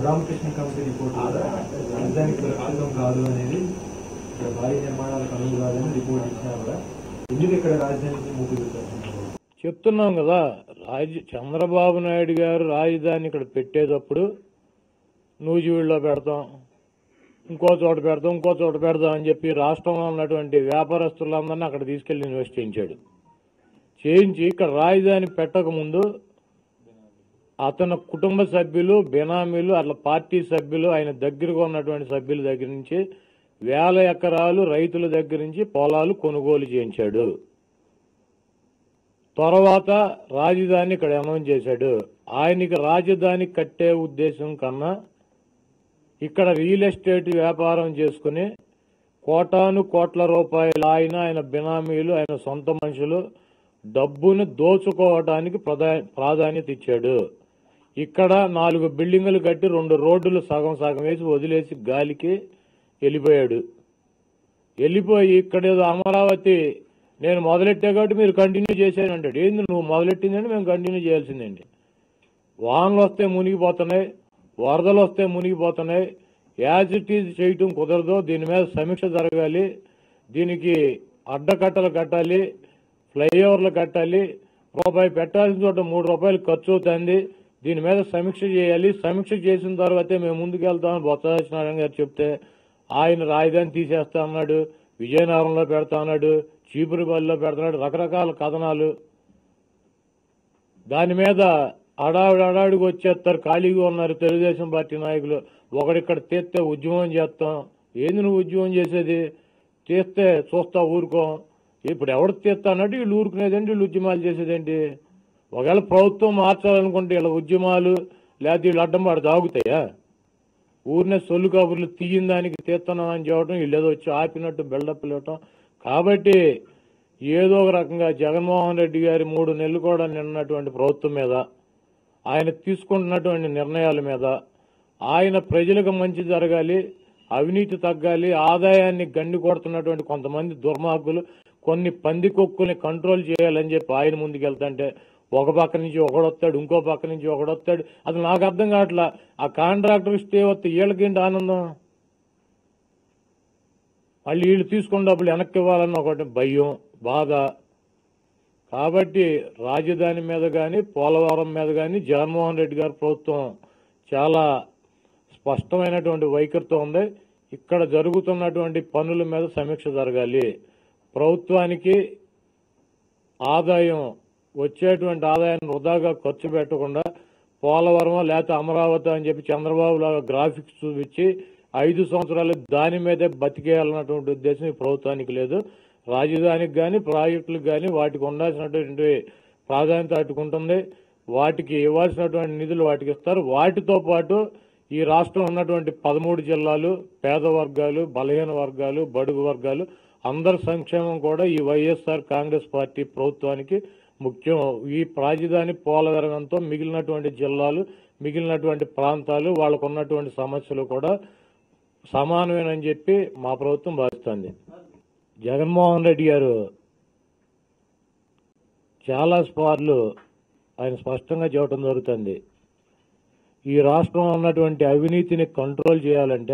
Ramakrishna committee report కూడా రాజధాని సురక్షితం కాదు అనేది ఇక్కడ భారీ నిర్మాణాలకు అనువు కాదని రిపోర్ట్ ఇచ్చినా కూడా ఎందుకు ఇక్కడ రాజధానికి మూపు చూపిస్తున్నారు చెప్తున్నాం కదా రాజ చంద్రబాబు నాయుడు గారు రాజధాని ఇక్కడ పెట్టేటప్పుడు నూజివీడులో పెడతాం ఇంకో చోట పెడతాం ఇంకో చోట పెడతాం అని చెప్పి రాష్ట్రంలో ఉన్నటువంటి వ్యాపారస్తులందరినీ అక్కడ తీసుకెళ్లి ఇన్వెస్ట్ చేయించాడు చేయించి ఇక్కడ రాజధాని పెట్టక ముందు అతని కుటుంబ సభ్యులు బినామీలు అట్లా పార్టీ సభ్యులు ఆయన దగ్గరగా ఉన్నటువంటి సభ్యుల దగ్గర నుంచి వేల ఎకరాలు రైతుల దగ్గర నుంచి పొలాలు కొనుగోలు చేయించాడు తర్వాత రాజధాని ఇక్కడ అనౌన్స్ చేశాడు ఆయనకి రాజధాని కట్టే ఉద్దేశం కన్నా ఇక్కడ రియల్ ఎస్టేట్ వ్యాపారం చేసుకుని కోటాను కోట్ల రూపాయలు ఆయన ఆయన బినామీలు ఆయన సొంత మనుషులు డబ్బును దోచుకోవడానికి ప్రధా- ప్రాధాన్యత ఇచ్చాడు ఇక్కడ నాలుగు బిల్డింగులు కట్టి రెండు రోడ్డులు సగం సగం వేసి వదిలేసి గాలికి వెళ్ళిపోయాడు వెళ్ళిపోయి ఇక్కడ ఏదో అమరావతి నేను మొదలెట్టా కాబట్టి మీరు కంటిన్యూ చేశాను అంటాడు ఏంది నువ్వు మొదలెట్టిందంటే మేము కంటిన్యూ చేయాల్సిందండి వానలు వస్తే మునిగిపోతున్నాయి వరదలు వస్తే మునిగిపోతున్నాయి యాజ్ ఇట్ ఈజ్ చేయటం కుదరదు దీని మీద సమీక్ష జరగాలి దీనికి అడ్డకట్టలు కట్టాలి ఫ్లైఓవర్లు కట్టాలి రూపాయి పెట్టాల్సిన చోట మూడు రూపాయలు ఖర్చు అవుతుంది దీని మీద సమీక్ష చేయాలి సమీక్ష చేసిన తర్వాతే మేము ముందుకు వెళ్తామని బొత్స సత్యనారాయణ గారు చెప్తే ఆయన రాజధాని తీసేస్తా అన్నాడు విజయనగరంలో పెడతా అన్నాడు చీపురుపల్లిలో పెడుతున్నాడు రకరకాల కథనాలు దాని మీద అడావిడి అడావిడికి వచ్చేస్తారు ఖాళీగా ఉన్నారు తెలుగుదేశం పార్టీ నాయకులు ఒకడిక్కడ తీస్తే ఉద్యమం చేస్తాం ఏంది నువ్వు ఉద్యమం చేసేది తీస్తే చూస్తా ఊరుకోం ఇప్పుడు ఎవడు తీస్తా అన్నట్టు వీళ్ళు ఊరుకునేదేంటి వీళ్ళు ఉద్యమాలు చేసేదేంటి ఒకవేళ ప్రభుత్వం మార్చాలనుకుంటే వీళ్ళ ఉద్యమాలు లేకపోతే వీళ్ళు అడ్డం పడి తాగుతాయా ఊరినే సొల్లు కబుర్లు తీయిన దానికి తీస్తున్నాం అని చెప్పడం వీళ్ళు ఏదో వచ్చి ఆపినట్టు బిల్డప్ ఇవ్వటం కాబట్టి ఏదో ఒక రకంగా జగన్మోహన్ రెడ్డి గారి మూడు నెలలు కూడా నిన్నటువంటి ప్రభుత్వం మీద ఆయన తీసుకుంటున్నటువంటి నిర్ణయాల మీద ఆయన ప్రజలకు మంచి జరగాలి అవినీతి తగ్గాలి ఆదాయాన్ని గండి కొడుతున్నటువంటి కొంతమంది దుర్మార్గులు కొన్ని పందికొక్కుల్ని కంట్రోల్ చేయాలని చెప్పి ఆయన ముందుకెళ్తుంటే ఒక పక్క నుంచి ఒకడొస్తాడు ఇంకో పక్క నుంచి ఒకడొస్తాడు అసలు నాకు అర్థం కావట్లా ఆ కాంట్రాక్టర్ స్టే వస్తే వీళ్ళకేంటి ఆనందం మళ్ళీ వీళ్ళు తీసుకున్న డబ్బులు వెనక్కి ఇవ్వాలన్న ఒకటి భయం బాధ కాబట్టి రాజధాని మీద కానీ పోలవరం మీద కానీ జగన్మోహన్ రెడ్డి గారి ప్రభుత్వం చాలా స్పష్టమైనటువంటి వైఖరితో ఉంది ఇక్కడ జరుగుతున్నటువంటి పనుల మీద సమీక్ష జరగాలి ప్రభుత్వానికి ఆదాయం వచ్చేటువంటి ఆదాయాన్ని వృధాగా ఖర్చు పెట్టకుండా పోలవరం లేకపోతే అమరావతి అని చెప్పి చంద్రబాబు లాగా గ్రాఫిక్స్ చూపించి ఐదు సంవత్సరాలు దాని మీదే బతికేయాలన్నటువంటి ఉద్దేశం ఈ ప్రభుత్వానికి లేదు రాజధానికి కానీ ప్రాజెక్టులకు కానీ వాటికి ఉండాల్సినటువంటి ప్రాధాన్యత అటుకుంటుంది వాటికి ఇవ్వాల్సినటువంటి నిధులు వాటికి ఇస్తారు వాటితో పాటు ఈ రాష్ట్రం ఉన్నటువంటి పదమూడు జిల్లాలు పేద వర్గాలు బలహీన వర్గాలు బడుగు వర్గాలు అందరి సంక్షేమం కూడా ఈ వైఎస్ఆర్ కాంగ్రెస్ పార్టీ ప్రభుత్వానికి ముఖ్యం ఈ రాజధాని పోలవరంతో మిగిలినటువంటి జిల్లాలు మిగిలినటువంటి ప్రాంతాలు వాళ్ళకు ఉన్నటువంటి సమస్యలు కూడా సమానమేనని చెప్పి మా ప్రభుత్వం భావిస్తుంది జగన్మోహన్ రెడ్డి గారు చాలా సార్లు ఆయన స్పష్టంగా చెప్పడం జరుగుతుంది ఈ రాష్ట్రంలో ఉన్నటువంటి అవినీతిని కంట్రోల్ చేయాలంటే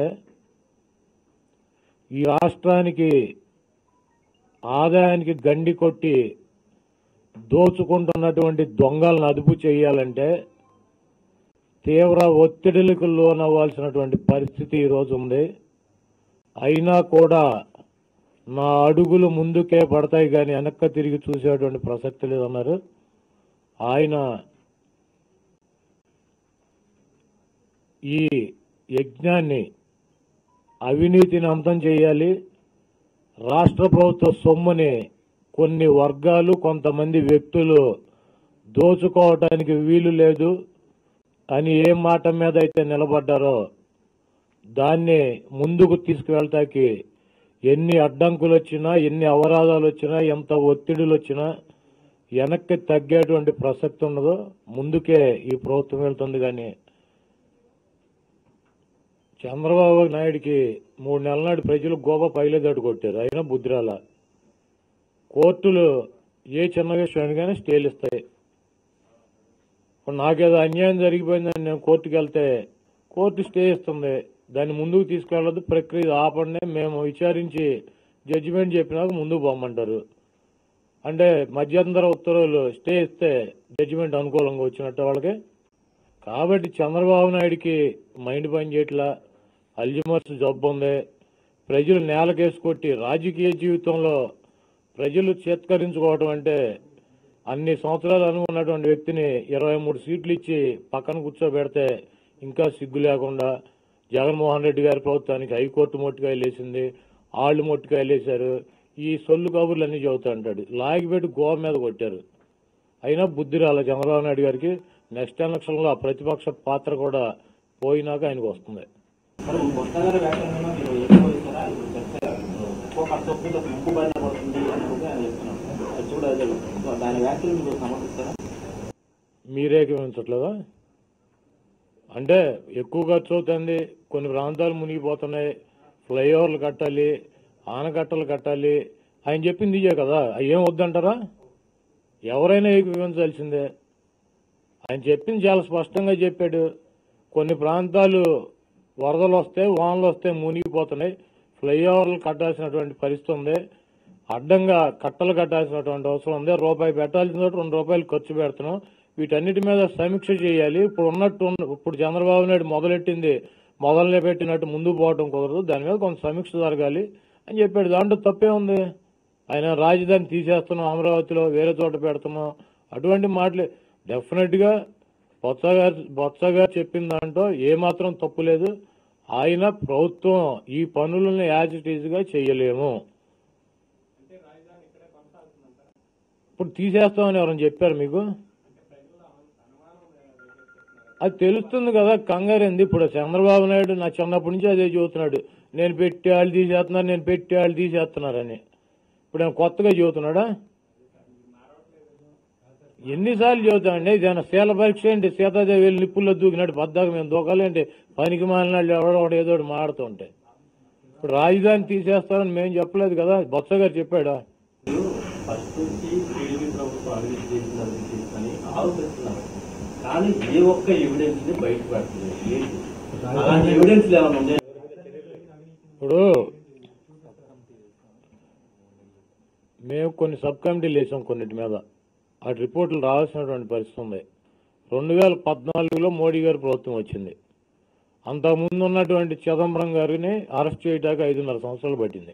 ఈ రాష్ట్రానికి ఆదాయానికి గండి కొట్టి దోచుకుంటున్నటువంటి దొంగలను అదుపు చేయాలంటే తీవ్ర ఒత్తిడులకు లోనవ్వాల్సినటువంటి పరిస్థితి ఈరోజు ఉంది అయినా కూడా నా అడుగులు ముందుకే పడతాయి కానీ వెనక్కి తిరిగి చూసేటువంటి ప్రసక్తి లేదన్నారు ఆయన ఈ యజ్ఞాన్ని అవినీతిని అంతం చేయాలి రాష్ట్ర ప్రభుత్వ సొమ్ముని కొన్ని వర్గాలు కొంతమంది వ్యక్తులు దోచుకోవటానికి వీలు లేదు అని ఏ మాట మీద అయితే నిలబడ్డారో దాన్ని ముందుకు తీసుకువెళ్తాకి ఎన్ని అడ్డంకులు వచ్చినా ఎన్ని అవరాధాలు వచ్చినా ఎంత ఒత్తిడులు వచ్చినా వెనక్కి తగ్గేటువంటి ప్రసక్తి ఉండదు ముందుకే ఈ ప్రభుత్వం వెళ్తుంది కానీ చంద్రబాబు నాయుడికి మూడు నెలల నాడు ప్రజలు గోప పైలేదాడు కొట్టారు అయినా బుద్ధిరాల కోర్టులు ఏ చిన్న విషయానికైనా స్టేలు ఇస్తాయి ఇప్పుడు నాకేదో అన్యాయం జరిగిపోయిందని నేను కోర్టుకు వెళ్తే కోర్టు స్టే ఇస్తుంది దాన్ని ముందుకు తీసుకెళ్ళదు ప్రక్రియ ఆపండి మేము విచారించి జడ్జిమెంట్ చెప్పినాక ముందుకు పోమంటారు అంటే మధ్యంతర ఉత్తర్వులు స్టే ఇస్తే జడ్జిమెంట్ అనుకూలంగా వచ్చినట్టు వాళ్ళకి కాబట్టి చంద్రబాబు నాయుడికి మైండ్ పని చేయట్లా అల్జిమర్స్ జబ్బు ఉంది ప్రజలు నేలకేసి కొట్టి రాజకీయ జీవితంలో ప్రజలు చేత్కరించుకోవటం అంటే అన్ని సంవత్సరాలు అనుకున్నటువంటి వ్యక్తిని ఇరవై మూడు సీట్లు ఇచ్చి పక్కన కూర్చోబెడితే ఇంకా సిగ్గు లేకుండా జగన్మోహన్ రెడ్డి గారి ప్రభుత్వానికి హైకోర్టు మొట్టికాయలు వేసింది ఆళ్ళు మొట్టికాయలు వేశారు ఈ సొల్లు కబుర్లు అన్ని చెబుతా అంటాడు లాగిపెట్టి గోవ మీద కొట్టారు అయినా బుద్ధి రాలే చంద్రబాబు నాయుడు గారికి నెక్స్ట్ ఎలక్షన్లో ఆ ప్రతిపక్ష పాత్ర కూడా పోయినాక ఆయనకు వస్తుంది మరి కొత్తగా వ్యాఖ్యానంలో మీరు ఎక్కువ ఇస్తారా ఇప్పుడు చెప్తే ఎక్కువ ఖర్చు అవుతుంది ఒక ముక్కు బారిన పడుతుంది అని కూడా ఆయన చెప్తున్నాడు అది కూడా అదే సో దాని వ్యాఖ్యలు మీరు సమర్థిస్తారా మీరేకమించట్లేదా అంటే ఎక్కువ ఖర్చు అవుతుంది కొన్ని ప్రాంతాలు మునిగిపోతున్నాయి ఫ్లైఓవర్లు కట్టాలి ఆనకట్టలు కట్టాలి ఆయన చెప్పింది ఇదే కదా అవి ఏం వద్దంటారా ఎవరైనా ఏకీభవించాల్సిందే ఆయన చెప్పింది చాలా స్పష్టంగా చెప్పాడు కొన్ని ప్రాంతాలు వరదలు వస్తే వానలు వస్తే మునిగిపోతున్నాయి ఫ్లైఓవర్లు కట్టాల్సినటువంటి పరిస్థితి ఉంది అడ్డంగా కట్టలు కట్టాల్సినటువంటి అవసరం ఉంది రూపాయి పెట్టాల్సిన చోట రెండు రూపాయలు ఖర్చు పెడుతున్నాం వీటన్నిటి మీద సమీక్ష చేయాలి ఇప్పుడు ఉన్నట్టు ఉన్న- ఇప్పుడు చంద్రబాబు నాయుడు మొదలెట్టింది మొదలనే పెట్టినట్టు ముందుకు పోవడం కుదరదు దాని మీద కొంత సమీక్ష జరగాలి అని చెప్పాడు దాంట్లో తప్పే ఉంది ఆయన రాజధాని తీసేస్తున్నాం అమరావతిలో వేరే చోట పెడుతున్నాం అటువంటి మాటలే డెఫినెట్ గా బొత్స గారు బొత్స గారు చెప్పిన దాంట్లో ఏమాత్రం తప్పు లేదు ఆయన ప్రభుత్వం ఈ పనులను యాజ్ ఇట్ ఈజ్ గా చేయలేము ఇప్పుడు తీసేస్తామని ఎవరైనా చెప్పారు మీకు అది తెలుస్తుంది కదా కంగారు ఏంది ఇప్పుడు చంద్రబాబు నాయుడు నా చిన్నప్పటి నుంచి అదే చెబుతున్నాడు నేను పెట్టి వాళ్ళు తీసేస్తున్నారు నేను పెట్టి వాళ్ళు తీసేస్తున్నారని ఇప్పుడు ఆయన కొత్తగా చెబుతున్నాడా ఎన్నిసార్లు చెబుతామండి ఇదేనా శీల పరీక్ష ఏంటి సీతాదేవి వెళ్ళి నిప్పుల్లో దూకినట్టు పద్దాక మేము దూకాలేంటి పనికి మాలినాళ్ళు ఎవడో ఒకడు ఏదో ఒకటి మాడుతుంటే ఇప్పుడు రాజధాని తీసేస్తారని మేము చెప్పలేదు కదా బొత్స గారు చెప్పాడా మీరు ఫస్ట్ నుంచి టీడీపీ ప్రభుత్వం అభివృద్ధి చేసిన అభివృద్ధి చేసిందని ఆలోచిస్తున్నారు కానీ ఏ ఒక్క ఎవిడెన్స్ ని బయట పెడుతుంది ఏంటి అలాంటి ఎవిడెన్స్ ఏమైనా ఉన్నాయా ఇప్పుడు మేము కొన్ని సబ్ కమిటీలు వేసాం కొన్నిటి మీద ఆ రిపోర్టులు రావాల్సినటువంటి పరిస్థితి ఉంది రెండు వేల పద్నాలుగులో మోడీ గారి ప్రభుత్వం వచ్చింది అంతకుముందు ఉన్నటువంటి చిదంబరం గారిని అరెస్ట్ చేయడానికి ఐదున్నర సంవత్సరాలు పట్టింది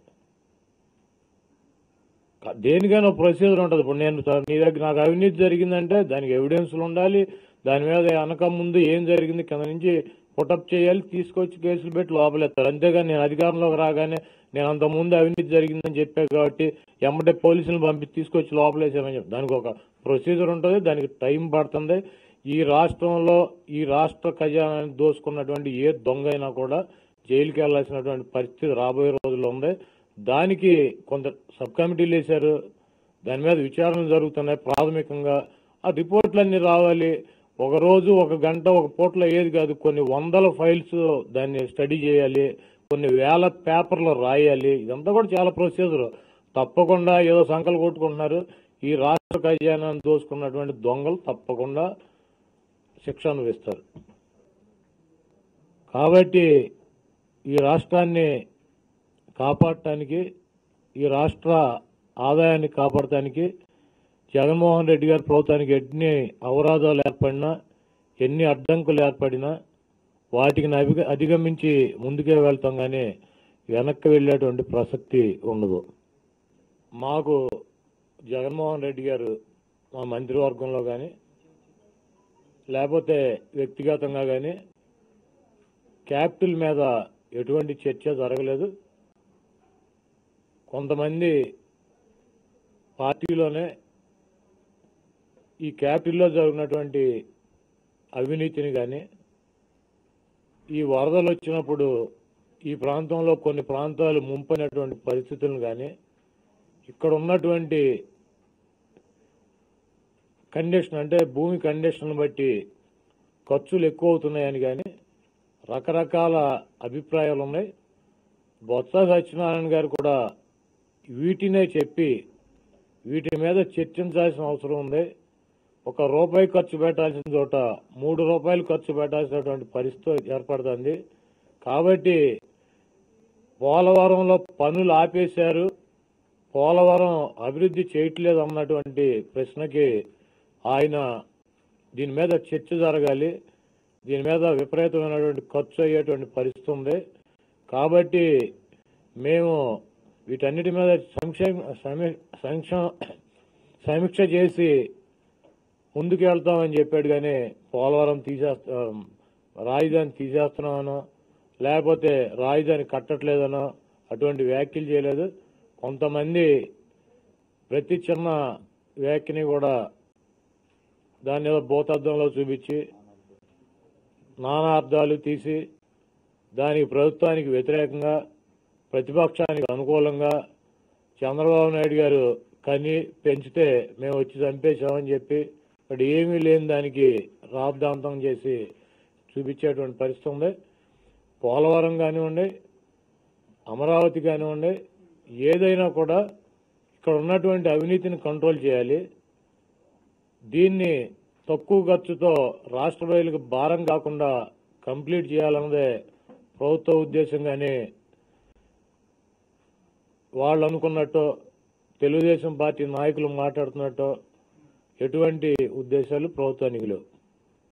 క- దేనికైనా ప్రొసీజర్ ఉంటుంది ఇప్పుడు నేను త- నీ దగ్గర నాకు అవినీతి జరిగిందంటే దానికి ఎవిడెన్స్లు ఉండాలి దాని మీద వెనక ముందు ఏం జరిగింది కింద నుంచి పుటప్ చేయాలి తీసుకొచ్చి కేసులు పెట్టి లోపలెత్తారు అంతేగాని నేను అధికారంలోకి రాగానే నేను అంత ముందు అవినీతి జరిగిందని చెప్పా కాబట్టి ఎమ్మటే పోలీసులను పంపి తీసుకొచ్చి లోపలేసామని చెప్పి దానికి ఒక ప్రొసీజర్ ఉంటుంది దానికి టైం పడుతుంది ఈ రాష్ట్రంలో ఈ రాష్ట్ర ఖజానాన్ని దోసుకున్నటువంటి ఏ దొంగ అయినా కూడా జైలుకి వెళ్లాల్సినటువంటి పరిస్థితి రాబోయే రోజుల్లో ఉంది దానికి కొంత సబ్ కమిటీలు వేశారు దాని మీద విచారణలు జరుగుతున్నాయి ప్రాథమికంగా ఆ రిపోర్ట్లన్నీ రావాలి ఒక రోజు ఒక గంట ఒక పూటలో ఏది కాదు కొన్ని వందల ఫైల్స్ దాన్ని స్టడీ చేయాలి కొన్ని వేల పేపర్లు రాయాలి ఇదంతా కూడా చాలా ప్రొసీజర్ తప్పకుండా ఏదో సంకలు కొట్టుకుంటున్నారు ఈ రాష్ట్ర ఖజానాన్ని దోసుకున్నటువంటి దొంగలు తప్పకుండా శిక్ష అనుభవిస్తారు కాబట్టి ఈ రాష్ట్రాన్ని కాపాడటానికి ఈ రాష్ట్ర ఆదాయాన్ని కాపాడటానికి జగన్మోహన్ రెడ్డి గారి ప్రభుత్వానికి ఎన్ని అవరాధాలు ఏర్పడినా ఎన్ని అడ్డంకులు ఏర్పడినా వాటికి అధిగ- అధిగమించి ముందుకే వెళ్తాం కానీ వెనక్కి వెళ్ళేటువంటి ప్రసక్తి ఉండదు మాకు జగన్మోహన్ రెడ్డి గారు మా మంత్రివర్గంలో కానీ లేకపోతే వ్యక్తిగతంగా కానీ క్యాపిటల్ మీద ఎటువంటి చర్చ జరగలేదు కొంతమంది పార్టీలోనే ఈ క్యాపిటల్లో జరిగినటువంటి అవినీతిని కానీ ఈ వరదలు వచ్చినప్పుడు ఈ ప్రాంతంలో కొన్ని ప్రాంతాలు ముంపైనటువంటి పరిస్థితులను కానీ ఇక్కడ ఉన్నటువంటి కండిషన్ అంటే భూమి కండిషన్ బట్టి ఖర్చులు ఎక్కువ అవుతున్నాయని కానీ రకరకాల అభిప్రాయాలు ఉన్నాయి బొత్స సత్యనారాయణ గారు కూడా వీటినే చెప్పి వీటి మీద చర్చించాల్సిన అవసరం ఉంది ఒక రూపాయి ఖర్చు పెట్టాల్సిన చోట మూడు రూపాయలు ఖర్చు పెట్టాల్సినటువంటి పరిస్థితి ఏర్పడుతుంది కాబట్టి పోలవరంలో పనులు ఆపేశారు పోలవరం అభివృద్ధి చేయట్లేదు అన్నటువంటి ప్రశ్నకి ఆయన దీని మీద చర్చ జరగాలి దీని మీద విపరీతమైనటువంటి ఖర్చు అయ్యేటువంటి పరిస్థితి ఉంది కాబట్టి మేము వీటన్నిటి మీద సంక్షేమ సమీ- సంక్ష- సమీక్ష చేసి ముందుకు వెళ్తామని చెప్పాడు కానీ పోలవరం తీసేస్తా రాజధాని తీసేస్తున్నామనో లేకపోతే రాజధాని కట్టట్లేదనో అటువంటి వ్యాఖ్యలు చేయలేదు కొంతమంది ప్రతి చిన్న వ్యాఖ్యని కూడా దాని ఏదో భూతద్దంలో చూపించి నానా అర్థాలు తీసి దానికి ప్రభుత్వానికి వ్యతిరేకంగా ప్రతిపక్షానికి అనుకూలంగా చంద్రబాబు నాయుడు గారు కని పెంచితే మేము వచ్చి చంపేశామని చెప్పి ఇక్కడ ఏమీ లేని దానికి రాద్ధాంతం చేసి చూపించేటువంటి పరిస్థితి ఉంది పోలవరం కానివ్వండి అమరావతి కానివ్వండి ఏదైనా కూడా ఇక్కడ ఉన్నటువంటి అవినీతిని కంట్రోల్ చేయాలి దీన్ని తక్కువ ఖర్చుతో రాష్ట్ర ప్రజలకు భారం కాకుండా కంప్లీట్ చేయాలన్నదే ప్రభుత్వ ఉద్దేశం కానీ వాళ్ళు అనుకున్నట్టు తెలుగుదేశం పార్టీ నాయకులు మాట్లాడుతున్నట్టు ఎటువంటి ఉద్దేశాలు ప్రభుత్వానికి లేవు